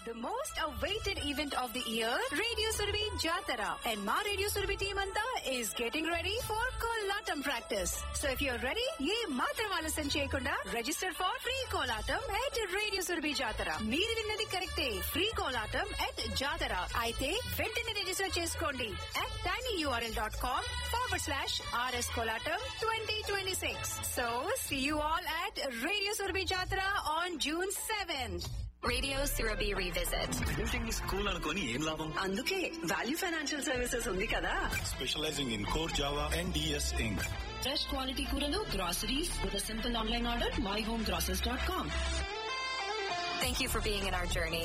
the most awaited event of the year, Radio Surabhi Jatara. And my Radio Surabhi team anta is getting ready for Kolatam practice. So if you're ready, ye matram ఆలస్యం చేయకుండా register for free Kolatam at Radio Surabhi Jatara. మీరు విన్నది కరెక్టే free Kolatam at జాతర అయితే వెంటనే register చేసుకోండి at tinyurl.com forward slash rs Kolatam 2026. So see you all at Radio Surabhi Jatara on June 7th. Radio Surabhi Revisit. Building ని school అనుకొని ఏం లాభం అందుకే వాల్యూ ఫైనాన్షియల్ సర్వీసెస్ ఉంది కదా specializing in core Java and DS Inc. Fresh quality కూరలు groceries with simple online order my home groceries dot com Thank you for being in our journey.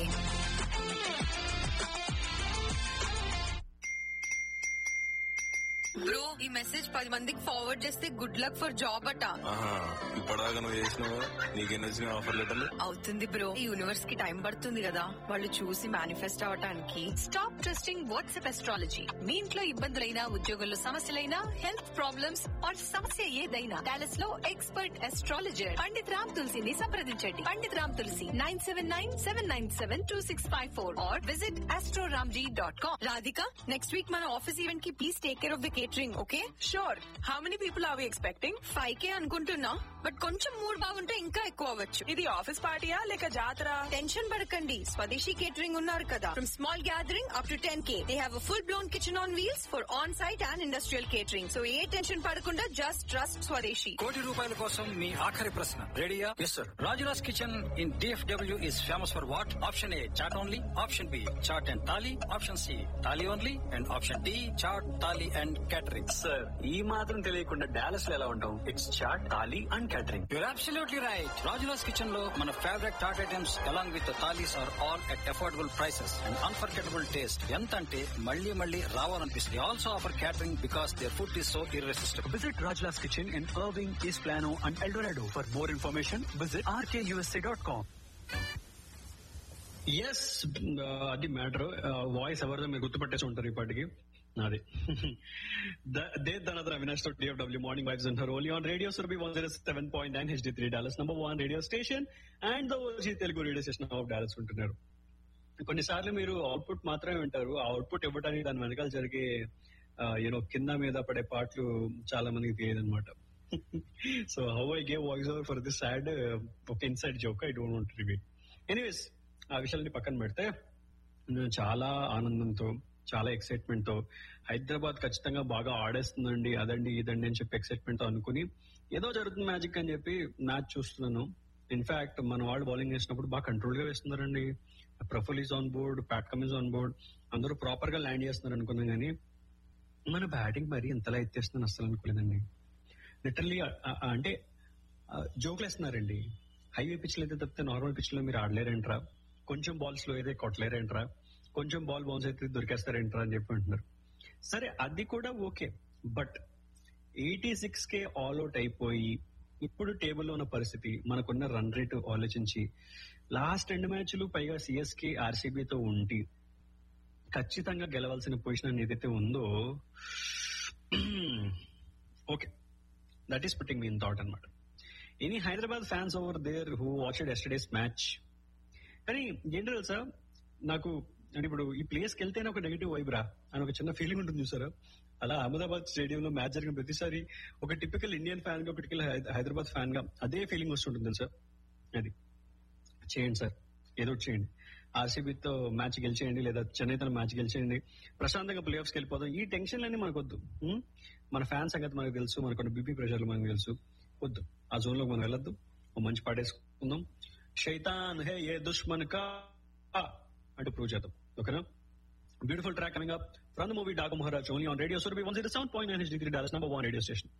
Bro ఈ message పది మందికి forward చేస్తే good luck for job అట ఆహా ఇప్పటిదాకా నువ్వు చేసినావు నీకేం వచ్చిన ఆఫర్ లెటర్లు అవుతుంది బ్రో ఈ యూనివర్స్ కి టైం పడుతుంది కదా వాళ్ళు చూసి మేనిఫెస్ట్ అవటానికి స్టాప్ ట్రస్టింగ్ వాట్సాప్ ఎస్ట్రాలజీ మీ ఇంట్లో ఇబ్బందులైనా ఉద్యోగంలో సమస్యలైనా హెల్త్ ప్రాబ్లమ్స్ ఆర్ సమస్య ఏదైనా డాలస్ లో ఎక్స్పర్ట్ ఎస్ట్రాలజర్ పండిత్ రామ్ తులసిని సంప్రదించండి Pandit Ram Tulasi nine seven nine seven nine seven two six five four or visit Astroramji dot com Radhika next week మన ఆఫీస్ ఈవెంట్ కి please take care of the catering okay sure how many people are we expecting five K అనుకుంటున్నా but కొంచెం mood బాగుంటే ఇంకా ఎక్కువ అవ్వచ్చు ఇది office పార్టీయా లేక జాతర టెన్షన్ పడకండి స్వదేశీ కేటరింగ్ ఉన్నారు కదా from small gathering up to ten K they have full blown kitchen on wheels for on site and industrial catering so ఏ టెన్షన్ పడకుండా జస్ట్ ట్రస్ట్ స్వదేశీ కోటి రూపాయల కోసం మీ ఆఖరి ప్రశ్న రెడీయా yes sir Rajuraj kitchen in DFW is famous for what option A chaat only option B chaat and thali option C thali only and option D chaat thali and catering sir ఈ మాత్రం తెలియకుండా డాలస్ లో ఎలా ఉంటాం it's chaat thali and catering you're absolutely right Rajuraj kitchen లో మన favourite chaat items along with thalis are all at affordable prices and unforgettable taste ఎంత అంటే మళ్ళీ మళ్ళీ రావాలనిపిస్తుంది also offer catering because their food is so irresistible visit Rajlas kitchen in Irving East Plano and Eldorado for more information visit RKUSA dot com yes అది matter voice ఎవరిదో మీరు గుర్తుపట్టేసి ఉంటారు ఇప్పటికి నాది దే ధనద్ర అవినాష్ తో డిఎఫ్డబ్ల్యూ మార్నింగ్ వైబ్స్ అంటారు only on radio Surabhi one zero seven point nine HD three Dallas number one radio station and the OG Telugu radio station of Dallas ఉంటున్నారు కొన్నిసార్లు మీరు అవుట్పుట్ మాత్రమే వింటారు ఆ అవుట్పుట్ ఇవ్వడానికి దాని వెనకాల జరిగే యూనో కింద మీద పడే పాటలు చాలా మందికి తెలియదు అనమాట so how I gave voice over for this sad ఒక inside joke I don't want reveal anyways ఆ విషయాన్ని పక్కన పెడితే నేను చాలా ఆనందంతో చాలా ఎక్సైట్మెంట్ తో హైదరాబాద్ ఖచ్చితంగా బాగా ఆడేస్తుందండి అదండి ఇదండి అని చెప్పి ఎక్సైట్మెంట్ తో అనుకుని ఏదో జరుగుతుంది మ్యాజిక్ అని చెప్పి మ్యాచ్ చూస్తున్నాను ఇన్ఫాక్ట్ మన వాళ్ళు బౌలింగ్ వేసినప్పుడు బాగా కంట్రోల్ గా వేస్తున్నారండి Praful is on board Pat Cummins is on board అందరూ ప్రాపర్ గా ల్యాండ్ చేస్తున్నారు అనుకున్నాం కానీ మన బ్యాటింగ్ మరి ఎంతలా ఎత్తేస్తుందని అస్సలు అనుకోలేదండి లిటరల్లీ అంటే జోకులు వేస్తున్నారండి హైవే పిచ్లు అయితే తప్పితే నార్మల్ పిచ్ లో మీరు ఆడలేరంట్రా కొంచెం బాల్స్ లో అయితే కొట్టలేరంట్రా కొంచెం బాల్ బౌన్స్ అయితే దొరికేస్తారేంట్రా అని చెప్పి అంటున్నారు సరే అది కూడా okay but eighty six K all out అయిపోయి ఇప్పుడు టేబుల్లో ఉన్న పరిస్థితి మనకున్న రన్ రేట్ ఆలోచించి లాస్ట్ రెండు మ్యాచ్లు పైగా సిఎస్కే ఆర్సీబీతో ఉండి ఖచ్చితంగా గెలవాల్సిన పొజిషన్ ఏదైతే ఉందో okay that is putting me in thought అనమాట any Hyderabad fans over there who watched yesterday's match కానీ ఏంటి తెలుసా నాకు అంటే ఇప్పుడు ఈ ప్లేస్ కి వెళ్తేనే ఒక నెగిటివ్ వైబ్ రా అని ఒక చిన్న ఫీలింగ్ ఉంటుంది చూసారా అలా అహ్మదాబాద్ స్టేడియం లో మ్యాచ్ జరిగిన ప్రతిసారి ఒక టిపికల్ ఇండియన్ ఫ్యాన్ గా ఒక టిపికల్ హైదరాబాద్ ఫ్యాన్ గా అదే ఫీలింగ్ వస్తుంటుంది తెలుసా అది చేయండి సార్ ఏదో ఒకటి చేయండి ఆర్సీబీతో మ్యాచ్ గెలిచేయండి లేదా చెన్నైతో మ్యాచ్ గెలిచేయండి ప్రశాంతంగా ప్లే ఆఫ్స్కి వెళ్ళిపోదాం ఈ టెన్షన్లన్నీ మనకు వద్దు ఉం? మన ఫ్యాన్ సంగతి మనకు తెలుసు మనకు బీపీ ప్రెషర్లు మనకు తెలుసు వద్దు ఆ జోన్ లోకి మనం వెళ్ళొద్దు ఓ మంచి పాటేసుకుందాం షైతాన్ హే ఏ దుష్మన్ కా అంటే ప్రూవ్ చేద్దాం ఓకేనా beautiful track coming up from the movie Daaku Maharaaj only on radio Surabhi one zero seven point nine H D three Dallas number one radio station